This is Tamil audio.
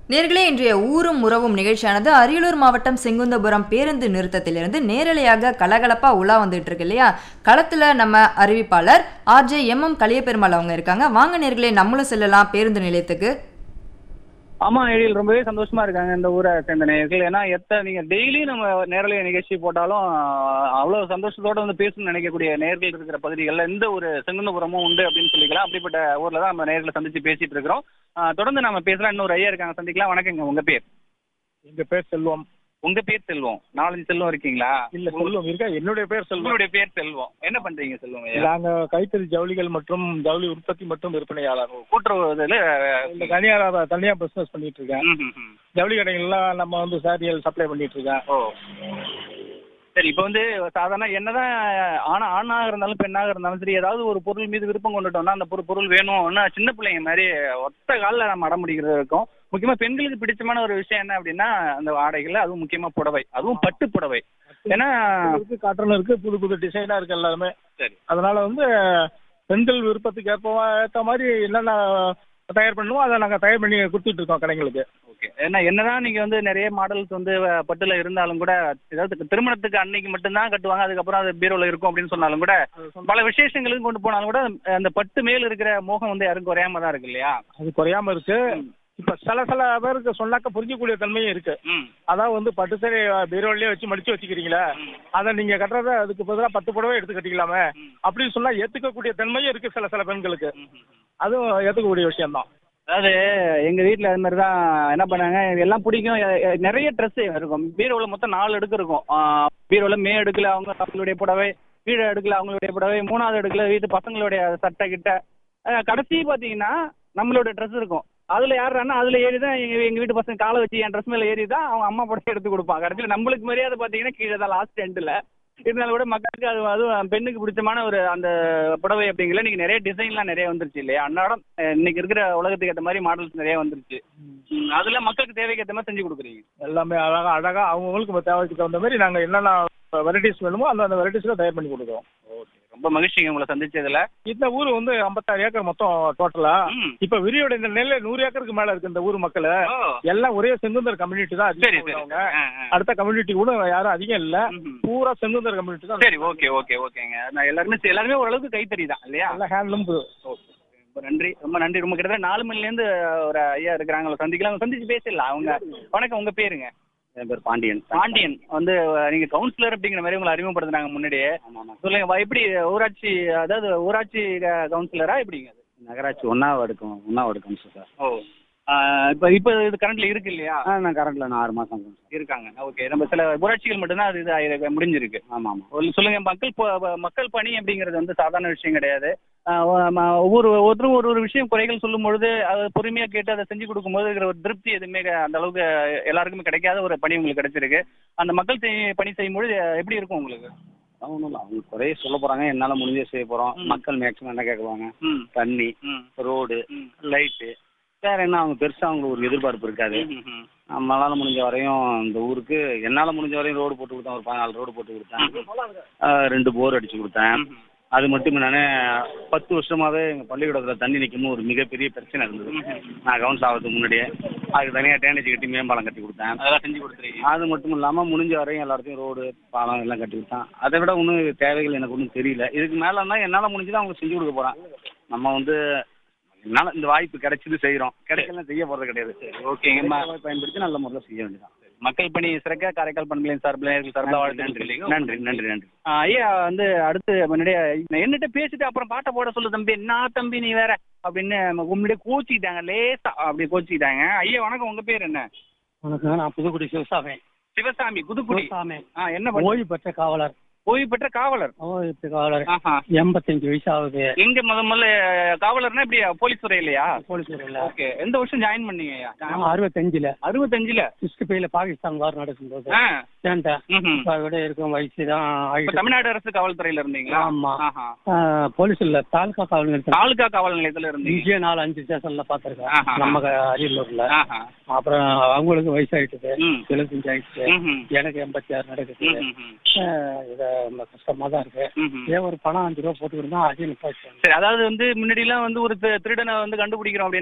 நேர்களே இன்றைய ஊரும் உறவும் நிகழ்ச்சியானது அரியலூர் மாவட்டம் செங்குந்தபுரம் பேருந்து நிறுத்தத்திலிருந்து நேரலையாக கலகலப்பா உலா வந்துட்டு இருக்கு இல்லையா களத்துல நம்ம அறிவிப்பாளர் ஆர்ஜே எம் எம் கலியபெருமாள் அவங்க இருக்காங்க வாங்க நேர்களே நம்மளும் செல்லலாம் பேருந்து நிலையத்துக்கு ஆமா எழில் ரொம்பவே சந்தோஷமா இருக்காங்க இந்த ஊரை சேர்ந்த நேயர்கள் ஏன்னா எத்த நீங்க டெய்லி நம்ம நேரலை நிகழ்ச்சி போட்டாலும் ஆஹ், அவ்வளவு சந்தோஷத்தோட வந்து பேசணும்னு நினைக்கக்கூடிய நேர்கள் இருக்கிற பகுதிகளில் எந்த ஒரு செங்குந்தபுரமும் உண்டு அப்படின்னு சொல்லிக்கலாம் அப்படிப்பட்ட ஊர்ல தான் நம்ம நேர்களை சந்திச்சு பேசிட்டு இருக்கிறோம் ஆஹ், தொடர்ந்து நம்ம பேசலாம் இன்னொரு ஐயா இருக்காங்க சந்திக்கலாம் வணக்கங்க உங்க பேர் எங்க பேர் செல்வம் உங்க பேர் செல்வம் நாலஞ்சு செல்வம் இருக்கீங்களா இல்ல செல்வம் இருக்கா என்னுடைய பேர் செல்வம் உங்களுடைய பேர் செல்வம் என்ன பண்றீங்க செல்வம் ஐயா நாங்க கைத்தறி ஜவுளிகள் மற்றும் ஜவுளி உற்பத்தி மற்றும் விற்பனையாளர் கூட்டுறவு இதுல இந்த தனியார் தனியா பிசினஸ் பண்ணிட்டு இருக்கேன் ம், ம், ம். ஜவுளி கடைகள்லாம் நம்ம வந்து சாரியல் சப்ளை பண்ணிட்டு இருக்கேன் ஓ சரி இப்போ வந்து சாதாரண என்னதான் ஆனா ஆணாக இருந்தாலும் பெண்ணாக இருந்தாலும் சரி ஏதாவது ஒரு பொருள் மீது விருப்பம் கொண்டுட்டோம்னா அந்த பொரு- பொருள் வேணும்னா சின்ன பிள்ளைங்க மாதிரி ஒத்த காலில் நம்ம அடம் பிடிக்கிறது இருக்கும் முக்கியமா பெண்களுக்கு பிடிச்சமான ஒரு விஷயம் என்ன அப்படின்னா அந்த ஆடைகள் அதுவும் முக்கியமா புடவை அதுவும் பட்டு புடவை ஏன்னா இருக்கு காட்டன் இருக்கு புது புது டிசைனா இருக்கு எல்லாருமே சரி அதனால வந்து பெண்கள் விருப்பத்துக்கு ஏற்ப ஏற்ற மாதிரி என்னென்ன தயார் பண்ணுமோ அதை நாங்க தயார் பண்ணி கொடுத்துட்டு இருக்கோம் கடைங்களுக்கு ஓகே ஏன்னா என்னதான் நீங்க வந்து நிறைய மாடல்ஸ் வந்து அஹ், பட்டுல இருந்தாலும் கூட ஏதாவது திருமணத்துக்கு அன்னைக்கு மட்டும்தான் கட்டுவாங்க அதுக்கப்புறம் அது பீரோல இருக்கும் அப்படின்னு சொன்னாலும் கூட பல விசேஷங்களுக்கு கொண்டு போனாலும் கூட அந்த பட்டு மேல் இருக்கிற மோகம் வந்து யாரும் குறையாம தான் இருக்கு இல்லையா அது குறையாம இருக்கு இப்ப சில சில பேருக்கு சொன்னாக்க புரிஞ்சக்கூடிய தன்மையும் இருக்கு ம் அதான் வந்து பட்டு சரி பீரோலயே வச்சு மடிச்சு வச்சுக்கிறீங்களா அதை நீங்க கட்டுறத அதுக்கு பதிலா பத்து புடவை எடுத்து கட்டிக்கலாமே அப்படின்னு சொன்னா ஏத்துக்கக்கூடிய தன்மையும் இருக்கு சில சில பெண்களுக்கு அதுவும் ஏத்துக்கக்கூடிய விஷயம்தான் அதாவது எங்க வீட்ல அது மாதிரி தான் என்ன பண்ணாங்க எல்லாம் பிடிக்கும் எ- எ- நிறைய ட்ரெஸ் இருக்கும் பீரோவில் மொத்தம் நாலு அடுக்கு இருக்கும் பீரோவில் மே அடுக்குல அவங்க அவங்களுடைய புடவை கீழே அடுக்குல அவங்களுடைய புடவை மூணாவது அடுக்குல வீட்டு பசங்களுடைய சட்டை கிட்ட அஹ், கடைசி பார்த்தீங்கன்னா நம்மளோட ட்ரெஸ் இருக்கும் அதுல யாருன்னா அதுல ஏறி தான் எங்க எங்க வீட்டு பசங்க காலை வச்சு என் ட்ரெஸ் மேல ஏறி தான் அவங்க அம்மா புடவை எடுத்து கொடுப்பாங்க கடைசியில் நம்மளுக்கு மரியாதை பார்த்தீங்கன்னா கீழே தான் லாஸ்ட் எண்டில் இருந்தாலும் கூட மக்களுக்கு அது அதுவும் பெண்ணுக்கு பிடிச்சமான ஒரு அந்த புடவை அப்படிங்கிற இன்னைக்கு நிறைய டிசைன்லாம் நிறைய வந்துருச்சு இல்லையா அன்னாடம் அஹ், இன்னைக்கு இருக்கிற உலகத்துக்கு ஏற்ற மாதிரி மாடல்ஸ் நிறைய வந்துருச்சு ம், அதுல மக்களுக்கு தேவைக்கு ஏற்ற மாதிரி செஞ்சு கொடுக்குறீங்க எல்லாமே அழகா அழகா அவங்கவுங்களுக்கு தேவைக்கு தகுந்த மாதிரி நாங்க என்னென்ன வெரைட்டிஸ் வேணுமோ அந்த அந்த வெரைட்டிஸ்ல தயார் பண்ணி கொடுக்குறோம் ஓகே ரொம்ப மகிழ்ச்சிங்க உங்களை சந்திச்சதுல இந்த ஊர் வந்து ஐம்பத்தாறு ஏக்கர் மொத்தம் டோட்டலா ம். இப்ப விரியோட இந்த நெல்லை நூறு ஏக்கருக்கு மேல இருக்கு இந்த ஊர் மக்கள் ஓ, எல்லாம் ஒரே செங்குந்தர் கம்யூனிட்டி தான் சரி அதிகம் சரி உள்ளவங்க. ஆ, ஆ. அடுத்த கம்யூனிட்டி கூட யாரும் அதிகம் இல்ல ம்ஹும். பூரா செங்குந்தர் கம்யூனிட்டி தான் சரி ஓகே ஓகே ஓகேங்க நான் எல்லாருமே எல்லாருமே ஓரளவுக்கு கைத்தறி தான் இல்லையா நல்ல ஹேண்ட்லூம் ஓகே ரொம்ப நன்றி ரொம்ப நன்றி ரொம்ப கிட்டத்தட்ட நாலு மணிலேருந்து ஒரு ஐயா இருக்கிறாங்க அவங்களை சந்திக்கலாம் அவங்க சந்திச்சு பேசிடலாம் அவங்க வணக்கம் உங்க பேருங்க என் பேர் பாண்டியன் பாண்டியன் வந்து அஹ், நீங்க கவுன்சிலர் அப்படிங்கிற மாதிரி உங்களை அறிமுகப்படுத்தினாங்க முன்னாடியே சொல்லுங்க வா, எப்படி ஊராட்சி அதாவது ஊராட்சி க- கவுன்சிலரா எப்படிங்க அது நகராட்சி ஒன்றாவது எடுக்கும் ஒன்றாவது எடுக்கும் சார் ஓ ஆஹ் இப்போ இப்போ இது கரண்ட்ல இருக்கு இல்லையா ஆ நான் கரண்ட்டில் நான் ஆறு மாதம் இருக்காங்க ஓகே நம்ம சில ஊராட்சிகள் மட்டும்தான் அது இது ஆயிருக்கு- முடிஞ்சிருக்கு ஆமாம் ஆமாம் ஒரு சொல்லுங்க மக்கள் ப- மக்கள் பணி அப்படிங்கிறது வந்து சாதாரண விஷயம் கிடையாது ஆஹ் ஒ- ம- ஒவ்வொரு ஒவ்வொருத்தரும் ஒரு ஒரு விஷயம் குறைகள் சொல்லும் பொழுது அதை பொறுமையா கேட்டு அதை செஞ்சு கொடுக்கும்போது இருக்கிற ஒரு திருப்தி எதுவுமே க- அந்த அளவுக்கு எல்லாருக்குமே கிடைக்காத ஒரு பணி உங்களுக்கு கிடைச்சிருக்கு அந்த மக்கள் செய்- பணி செய்யும்பொழுது எப்படி இருக்கும் உங்களுக்கு ஒன்றும் இல்லை அவங்க குறைய சொல்ல போகிறாங்க என்னால் முடிஞ்சே செய்ய போகிறோம் ம். மக்கள் மேக்ஸிமம் என்ன கேட்குவாங்க ம் தண்ணி ம் ரோடு ம். லைட்டு வேற என்ன அவங்க பெருசாக அவங்களுக்கு ஒரு எதிர்பார்ப்பு இருக்காது ம், ம், ம். நம்மளால முடிஞ்ச வரையும் இந்த ஊருக்கு என்னால் முடிஞ்ச வரையும் ரோடு போட்டு கொடுத்தேன் ஒரு பதினாலு ரோடு போட்டு கொடுத்தேன் ஆ, ரெண்டு போர் அடிச்சு கொடுத்தேன் ம். அது மட்டும் நான் பத்து வருஷமாவே எங்கள் பள்ளிக்கூடத்தில் தண்ணி நிற்கும் ஒரு மிகப்பெரிய பிரச்சனை இருந்தது நான் கவுன்ஸ் ஆகிறதுக்கு முன்னாடியே அதுக்கு தனியாக டேனேஜ் கட்டி மேம்பாலம் கட்டி கொடுத்தேன் அதெல்லாம் செஞ்சு கொடுத்துருக்கீங்க அது மட்டும் இல்லாமல் முடிஞ்ச வரையும் எல்லாத்தையும் ரோடு பாலம் எல்லாம் கட்டி கொடுத்தான் அதை விட ஒன்றும் தேவைகள் எனக்கு ஒன்றும் தெரியல இதுக்கு மேலேன்னா என்னால் முடிஞ்சதை அவங்க செஞ்சு கொடுக்க போகிறேன் நம்ம வந்து என்னால் இந்த வாய்ப்பு கிடைச்சது செய்கிறோம் கிடைக்கலாம் செய்ய போகிறது கிடையாது ஓகேங்க ம- வாய்ப்பை பயன்படுத்தி நல்ல முறையில் செய்ய வேண்டியதான் மக்கள் பணி சிறக்க காரைக்கால் பண்புகளின் சார்பில் நேயர்கள் சார்பில் வாழ்த்து நன்றி நன்றி நன்றி நன்றி நன்றி ஆ, ஐயா வந்து அடுத்து முன்னாடியே என்னட்ட பேசிட்டு அப்புறம் பாட்டை போட சொல்லு தம்பி என்ன தம்பி நீ வேற அப்படின்னு முன்னாடியே கோச்சிக்கிட்டாங்க லேசா அப்படி கோச்சிக்கிட்டாங்க ஐயா வணக்கம் உங்க பேர் என்ன வணக்கம் நான் புதுக்குடி சிவசாமி சிவசாமி புதுக்குடி சிவசாமி ஆ என்ன பண்ண ஓய்வு பெற்ற காவலர் ஓய்வு பெற்ற காவலர் ஓய்வு பெற்ற காவலர் ஆஹா எண்பத்தஞ்சு வயசு ஆகுது எங்க முத முதல்ல காவலர்னா இப்படி போலீஸ் துறை இல்லையா போலீஸ் துறையில ஓகே எந்த வருஷம் ஜாயின் பண்ணீங்க ஐயா அறுபத்தஞ்சுல அறுபத்தஞ்சுல சிக்ஸ்டி ஃபைவ்ல பாகிஸ்தான் வார் நடக்கும்போது ஆ சேர்ந்தேன் ம்ஹும். இப்ப விட இருக்கும் வயசு தான் இப்ப ஆயிடுச்சு தமிழ்நாடு அரசு காவல்துறையில இருந்தீங்களா ஆமா ஆஹா ஆஹ், போலீஸ் இல்ல தாலுகா காவல் நிலையத்துல தாலுகா காவல் நிலையத்துல இருந்தீங்க இங்கேயே நாலு அஞ்சு ஸ்டேஷன்ல பாத்திருக்கேன் ஆஹா. நம்ம க- அரியலூர்ல ஆஹா அப்புறம் அவங்களுக்கு வயசாயிட்டுது ம். எழுபத்தஞ்சு ஆயிடுச்சு ம்ஹும். எனக்கு எண்பத்தி ஆறு நடக்குது ம்ஹும். ஆஹ், இது ரொம்ப கஷ்டமா தான் இருக்கு ம்ஹும். ஏன் ஒரு பணம் அஞ்சு ரூபா போட்டுக்கிட்டு தான் அதையும் நிப்பாச்சு சரி அதாவது வந்து முன்னாடி எல்லாம் வந்து ஒரு தி- திருடனை வந்து கண்டுபிடிக்கிறோம் அப்படின்னா